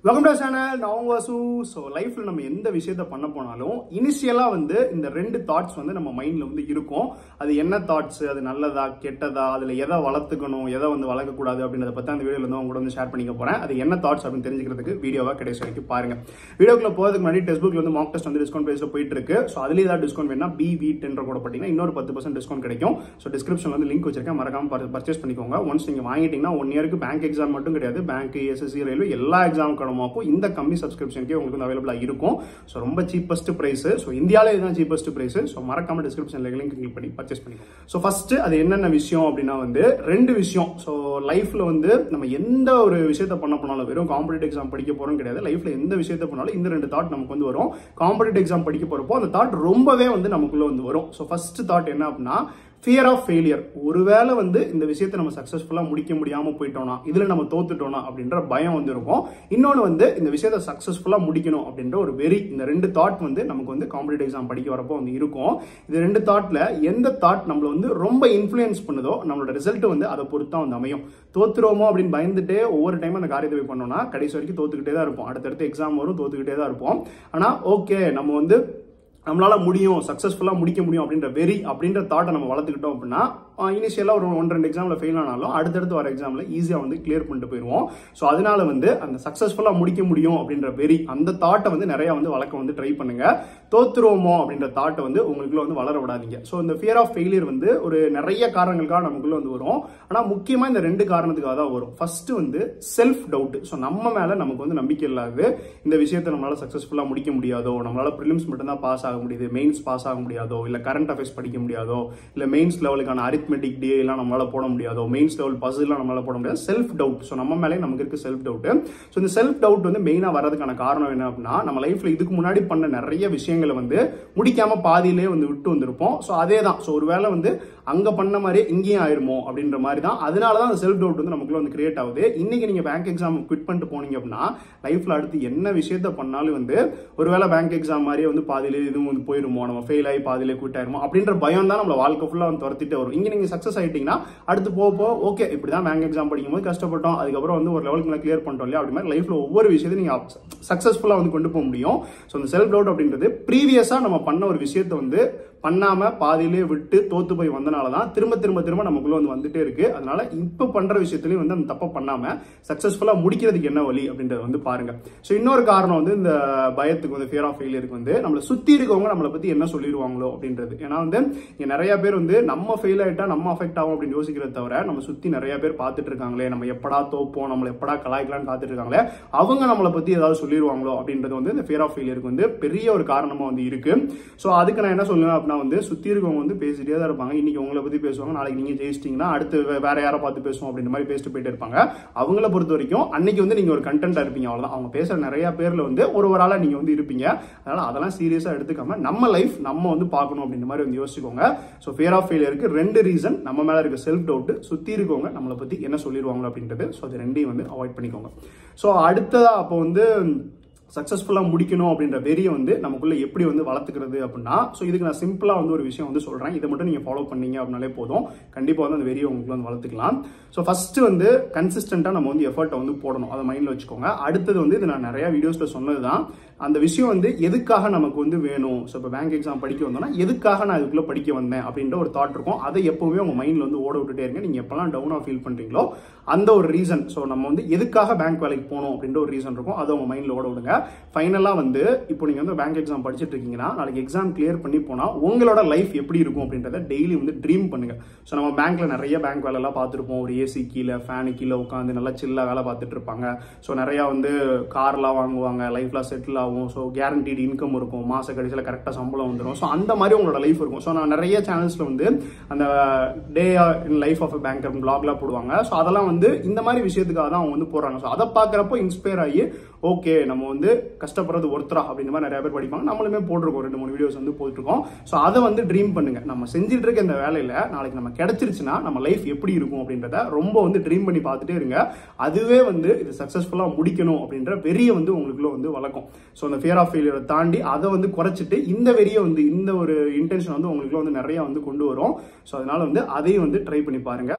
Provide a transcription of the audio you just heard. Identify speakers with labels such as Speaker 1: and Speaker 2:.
Speaker 1: welcome to channel நான் Vasu so லைஃப்ல நம்ம எந்த விஷயத்த பண்ண போனாலும் இனிஷியலா வந்து இந்த ரெண்டு தாட்ஸ் வந்து நம்ம மைண்ட்ல வந்து இருக்கும் அது என்ன தாட்ஸ் அது நல்லதா கெட்டதா அதுல எதை வளர்த்துக்கணும் எதை வந்து வளர்க்கக்கூடாது அப்படின்றத பத்தி அந்த வீடியோல வந்து உங்க கூட வந்து ஷேர் பண்ணிக்க போறேன் அது என்ன தாட்ஸ் அப்படின்னு தெரிஞ்சுக்கிறதுக்கு வீடியோவா கடைசி வரைக்கும் பாருங்க வீடியோக்குள்ள போறதுக்கு முன்னாடி டெஸ்ட் புக்ல வந்து மார்க் டெஸ்ட் வந்து டிஸ்கவுண்ட் பிரைஸ்ல போயிட்டு இருக்கு ஸோ அதுல ஏதாவது டிஸ்கவுண்ட் வேணா பி வி டென் கூட போட்டீங்கன்னா இன்னொரு பத்து பர்சன்ட் டிஸ்கவுண்ட் கிடைக்கும் ஸோ டிஸ்கிரிப்ஷன் வந்து லிங்க் வச்சிருக்கேன் மறக்காம பர்ச்சேஸ் பண்ணிக்கோங்க ஒன்ஸ் நீங்க வாங்கிட்டீங்கன்னா ஒன் இயருக்கு பேங்க் எக்ஸாம் மட்டும் கிடையாது பேங்க் எஸ்எஸ்சி ரயில்வே எல்லா எக்ஸாம் கடமாக்கும் இந்த கம்மி சப்ஸ்கிரிப்ஷனுக்கே உங்களுக்கு வந்து அவைலபிளாக இருக்கும் ஸோ ரொம்ப சீப்பஸ்ட் பிரைஸ் ஸோ இந்தியாவிலே இதுதான் சீப்பஸ்ட் பிரைஸ் ஸோ மறக்காம டிஸ்கிரிப்ஷன்ல லிங்க் கிளிக் பண்ணி பர்ச்சேஸ் பண்ணிக்கோங்க ஸோ ஃபர்ஸ்ட் அது என்னென்ன விஷயம் அப்படின்னா வந்து ரெண்டு விஷயம் ஸோ லைஃப்ல வந்து நம்ம எந்த ஒரு விஷயத்த பண்ண போனாலும் வெறும் காம்படிட்டிவ் எக்ஸாம் படிக்க போறோம் கிடையாது லைஃப்ல எந்த விஷயத்த பண்ணாலும் இந்த ரெண்டு தாட் நமக்கு வந்து வரும் காம்படிட்டிவ் எக்ஸாம் படிக்க போறப்போ அந்த தாட் ரொம்பவே வந்து நமக்குள்ள வந்து வரும் ஸோ ஃபர்ஸ்ட் தாட் என்ன அப்படின்னா ஃபியர் ஆஃப் ஃபெயிலியர் ஒருவேளை வந்து இந்த விஷயத்தை நம்ம சக்ஸஸ்ஃபுல்லாக முடிக்க முடியாமல் போயிட்டோம்னா இதில் நம்ம தோத்துட்டோம்னா அப்படின்ற பயம் வந்து இருக்கும் இன்னொன்று வந்து இந்த விஷயத்தை சக்ஸஸ்ஃபுல்லாக முடிக்கணும் அப்படின்ற ஒரு வெறி இந்த ரெண்டு தாட் வந்து நமக்கு வந்து காம்படிட்டிவ் எக்ஸாம் படிக்க வரப்போ வந்து இருக்கும் இது ரெண்டு தாட்ல எந்த தாட் நம்மள வந்து ரொம்ப இன்ஃப்ளூயன்ஸ் பண்ணுதோ நம்மளோட ரிசல்ட் வந்து அதை பொறுத்து தான் வந்து அமையும் தோத்துருவோமோ அப்படின்னு பயந்துட்டே ஒவ்வொரு டைம் அந்த காரியத்தை போய் பண்ணோம்னா கடைசி வரைக்கும் தோத்துக்கிட்டே தான் இருப்போம் அடுத்தடுத்து எக்ஸாம் வரும் தோத்துக்கிட்டே தான் இருப்போம் ஆனால் ஓகே நம்ம வந்து நம்மளால முடியும் சக்ஸஸ்ஃபுல்லாக முடிக்க முடியும் அப்படின்ற வெறி அப்படின்ற தாட்டை நம்ம வளர்த்துக்கிட்டோம் அப்படின்னா இனிஷியலாக ஒரு ஒன் ரெண்டு எக்ஸாமில் ஃபெயில் ஆனாலும் அடுத்தடுத்து வர எக்ஸாமில் ஈஸியாக வந்து கிளியர் பண்ணிட்டு போயிடுவோம் ஸோ அதனால வந்து அந்த சக்ஸஸ்ஃபுல்லாக முடிக்க முடியும் அப்படின்ற வெறி அந்த தாட்டை வந்து நிறைய வந்து வளர்க்க வந்து ட்ரை பண்ணுங்க தோத்துருவோமோ அப்படின்ற தாட்டை வந்து உங்களுக்குள்ள வந்து வளர விடாதீங்க ஸோ இந்த ஃபியர் ஆஃப் ஃபெயிலியர் வந்து ஒரு நிறைய காரணங்களுக்காக நமக்குள்ள வந்து வரும் ஆனால் முக்கியமாக இந்த ரெண்டு காரணத்துக்காக தான் வரும் ஃபர்ஸ்ட் வந்து செல்ஃப் டவுட் ஸோ நம்ம மேலே நமக்கு வந்து நம்பிக்கை இல்லாது இந்த விஷயத்தை நம்மளால சக்ஸஸ்ஃபுல்லாக முடிக்க முடியாதோ நம்மளால ப்ரிலிம்ஸ் மட்டும்தான் பாஸ் ஆக முடியுது மெயின்ஸ் பாஸ் ஆக முடியாதோ இல்லை கரண்ட் அஃபேர்ஸ் படிக்க முடியாதோ இல்லை மெயின்ஸ் லெவலுக்கான அரித்மெட்டிக் டே எல்லாம் நம்மளால போட முடியாதோ மெயின்ஸ் லெவல் பஸ்லாம் நம்மளால போட முடியாது செல்ஃப் டவுட் ஸோ நம்ம மேலே நமக்கு இருக்கு செல்ஃப் டவுட் ஸோ இந்த செல்ஃப் டவுட் வந்து மெயினாக வரதுக்கான காரணம் என்ன அப்படின்னா நம்ம லைஃப்ல இதுக்கு முன்னாடி பண்ண நிறைய விஷயங்களை வந்து முடிக்காம பாதியிலே வந்து விட்டு வந்திருப்போம் ஸோ அதே தான் ஸோ ஒருவேளை வந்து அங்க பண்ண மாதிரியே இங்கேயும் ஆயிருமோ அப்படின்ற மாதிரி தான் அதனால தான் அந்த செல்ஃப் டவுட் வந்து நமக்குள்ள வந்து கிரியேட் ஆகுது இன்னைக்கு நீங்க பேங்க் எக்ஸாம் குவிட் பண்ணிட்டு போனீங்க அப்படின்னா லைஃப்ல அடுத்து என்ன விஷயத்த பண்ணாலும் வந்து ஒருவேளை பேங்க் எக்ஸாம் மாதிரியே வந்து பாதியிலே இதுவும் வந்து போயிருமோ நம்ம ஃபெயில் ஆகி பாதியிலே குவிட் ஆயிருமோ அப்படின்ற பயம் தான் நம்மள வாழ்க்கை ஃபுல்லா வந்து துரத்திட்டு வரும் இங்க நீங்க சக்சஸ் ஆயிட்டீங்கன்னா அடுத்து போக போக ஓகே இப்படிதான் பேங்க் எக்ஸாம் படிக்கும் போது கஷ்டப்பட்டோம் அதுக்கப்புறம் வந்து ஒரு லெவலுக்கு மேலே கிளியர் பண்ணிட்டோம் இல்லையா அப்படி மாதிரி லைஃப்ல ஒவ்வொரு விஷயத்தையும் நீங்க சக்சஸ்ஃபுல்லா வந்து கொண்டு போக முடியும் ஸோ இந்த செல்ஃப் டவுட் அப்படின்றது ப்ரீவியஸா நம்ம பண்ண ஒரு விஷயத்த வந்து பண்ணாம பாதியிலே விட்டு தோத்து போய் வந்தனால தான் திரும்ப திரும்ப திரும்ப நமக்குள்ள வந்து வந்துட்டே இருக்கு அதனால இப்ப பண்ற விஷயத்துலயும் வந்து அந்த தப்பை பண்ணாம சக்சஸ்ஃபுல்லா முடிக்கிறதுக்கு என்ன வழி அப்படின்றத வந்து பாருங்க ஸோ இன்னொரு காரணம் வந்து இந்த பயத்துக்கு வந்து ஃபியர் ஆஃப் ஃபெயிலியருக்கு வந்து நம்மளை சுத்தி இருக்கவங்க நம்மளை பத்தி என்ன சொல்லிடுவாங்களோ அப்படின்றது ஏன்னா வந்து இங்க நிறைய பேர் வந்து நம்ம ஃபெயில் ஆயிட்டா நம்ம அஃபெக்ட் ஆகும் அப்படின்னு யோசிக்கிறத தவிர நம்ம சுத்தி நிறைய பேர் பார்த்துட்டு இருக்காங்களே நம்ம எப்படா தோப்போம் நம்மளை எப்படா கலாய்க்கலாம்னு பார்த்துட்டு இருக்காங்களே அவங்க நம்மளை பத்தி ஏதாவது சொல்லிடுவாங்களோ அப்படின்றது வந்து இந்த ஃபியர் ஆஃப் ஃபெயிலியருக்கு வந்து பெரிய ஒரு காரணமா வந்து இருக்கு ஸோ அதுக்கு நான் என்ன சொல்லுவேன் அப்படின்னா வந்து சுத்தி இருக்கவங்க வந்து பேசிட்டே தான் இருப்பாங்க இன்னைக்கு உங்களை பத்தி பேசுவாங்க நாளைக்கு நீங்க ஜெயிச்சிட்டீங்கன்னா அடுத்து வே- வேற யாரை பார்த்து பேசுவோம் அப்படின்ற மாதிரி பேசிட்டு போயிட்டு இருப்பாங்க அவங்கள பொறுத்த வரைக்கும் அன்னைக்கு வந்து நீங்க ஒரு கண்டென்ட்டா இருப்பீங்க அவ்வளவுதான் அவங்க பேசுற நிறைய பேர்ல வந்து ஒரு ஒரு ஆளா நீங்க வந்து இருப்பீங்க அதனால அதெல்லாம் சீரியஸா எடுத்துக்காம நம்ம லைஃப் நம்ம வந்து பார்க்கணும் அப்படின்ற மாதிரி வந்து யோசிச்சுக்கோங்க ஸோ ஃபியர் ஆஃப் ஃபெயிலியருக்கு ரெண்டு ரீசன் நம்ம மேல இருக்க செல்ஃப் டவுட் சுத்தி இருக்கவங்க நம்மளை பத்தி என்ன சொல்லிடுவாங்களோ அப்படின்றது ஸோ அது ரெண்டையும் வந்து அவாய்ட் பண்ணிக்கோங்க ஸோ அடுத்ததா அப்போ வந்து சக்ஸஸ்ஃபுல்லாக முடிக்கணும் அப்படின்ற வெறியை வந்து நமக்குள்ள எப்படி வந்து வளர்த்துக்கிறது அப்படின்னா ஸோ இதுக்கு நான் சிம்பிளாக வந்து ஒரு விஷயம் வந்து சொல்கிறேன் இதை மட்டும் நீங்கள் ஃபாலோ பண்ணீங்க அப்படின்னாலே போதும் கண்டிப்பாக வந்து அந்த வெறியை உங்களுக்கு வந்து வளர்த்துக்கலாம் ஸோ ஃபர்ஸ்ட் வந்து கன்சிஸ்டண்ட்டாக நம்ம வந்து எஃபர்ட்டை வந்து போடணும் அதை மைண்டில் வச்சுக்கோங்க அடுத்தது வந்து இது நான் நிறைய வீடியோஸில் சொன்னது தான் அந்த விஷயம் வந்து எதுக்காக நமக்கு வந்து வேணும் ஸோ இப்போ பேங்க் எக்ஸாம் படிக்க வந்தோம்னா எதுக்காக நான் இதுக்குள்ளே படிக்க வந்தேன் அப்படின்ற ஒரு தாட் இருக்கும் அதை எப்பவுமே உங்கள் மைண்டில் வந்து ஓட விட்டுட்டே இருங்க நீங்கள் எப்பெல்லாம் டவுனாக ஃபீல் பண்ணுறீங்களோ அந்த ஒரு ரீசன் ஸோ நம்ம வந்து எதுக்காக பேங்க் வேலைக்கு போகணும் அப்படின்ற ஒரு ரீசன் இருக்கும் அதை உங்கள் மைண்டில் ஓட விடுங்க ஃபைனலாக வந்து இப்போ நீங்கள் வந்து பேங்க் எக்ஸாம் படிச்சுட்டு இருக்கீங்கன்னா நாளைக்கு எக்ஸாம் கிளியர் பண்ணி போனால் உங்களோட லைஃப் எப்படி இருக்கும் அப்படின்றத டெய்லி வந்து ட்ரீம் பண்ணுங்க ஸோ நம்ம பேங்க்ல நிறைய பேங்க் வேலைலாம் பார்த்துருப்போம் ஒரு ஏசி கீழே ஃபேனு கீழே உட்காந்து நல்லா சில்லாக வேலை பார்த்துட்டு இருப்பாங்க ஸோ நிறையா வந்து கார்லாம் வாங்குவாங்க லைஃப்லாம் செட்டில் ஆகும் ஸோ கேரண்டீடு இன்கம் இருக்கும் மாச கடைசியில் கரெக்டாக சம்பளம் வந்துடும் ஸோ அந்த மாதிரி உங்களோட லைஃப் இருக்கும் ஸோ நான் நிறைய சேனல்ஸில் வந்து அந்த day in life of bank பிளாக்லாம் போடுவாங்க ஸோ அதெல்லாம் வந்து இந்த மாதிரி விஷயத்துக்காக தான் அவங்க வந்து போடுறாங்க ஸோ அதை பார்க்குறப்போ இன்ஸ்பயர் ஆகி ஓகே நம்ம வந்து கஷ்டப்படுறது ஒருத்தரா அப்படின்ற மாதிரி நிறைய பேர் படிப்பாங்க நம்மளுமே போட்டிருக்கோம் ரெண்டு மூணு வீடியோஸ் வந்து போட்டுருக்கோம் ஸோ அதை வந்து ட்ரீம் பண்ணுங்க நம்ம செஞ்சுட்டு இருக்க இந்த வேலையில நாளைக்கு நம்ம கிடைச்சிருச்சுன்னா நம்ம லைஃப் எப்படி இருக்கும் அப்படின்றத ரொம்ப வந்து ட்ரீம் பண்ணி பார்த்துட்டே இருங்க அதுவே வந்து இது சக்ஸஸ்ஃபுல்லாக முடிக்கணும் அப்படின்ற வெறியை வந்து உங்களுக்குள்ள வந்து வளர்க்கும் ஸோ அந்த ஃபியர் ஆஃப் ஃபெயிலியரை தாண்டி அதை வந்து குறைச்சிட்டு இந்த வெறியை வந்து இந்த ஒரு இன்டென்ஷன் வந்து உங்களுக்குள்ள வந்து நிறைய வந்து கொண்டு வரும் ஸோ அதனால வந்து அதையும் வந்து ட்ரை பண்ணி பாருங்க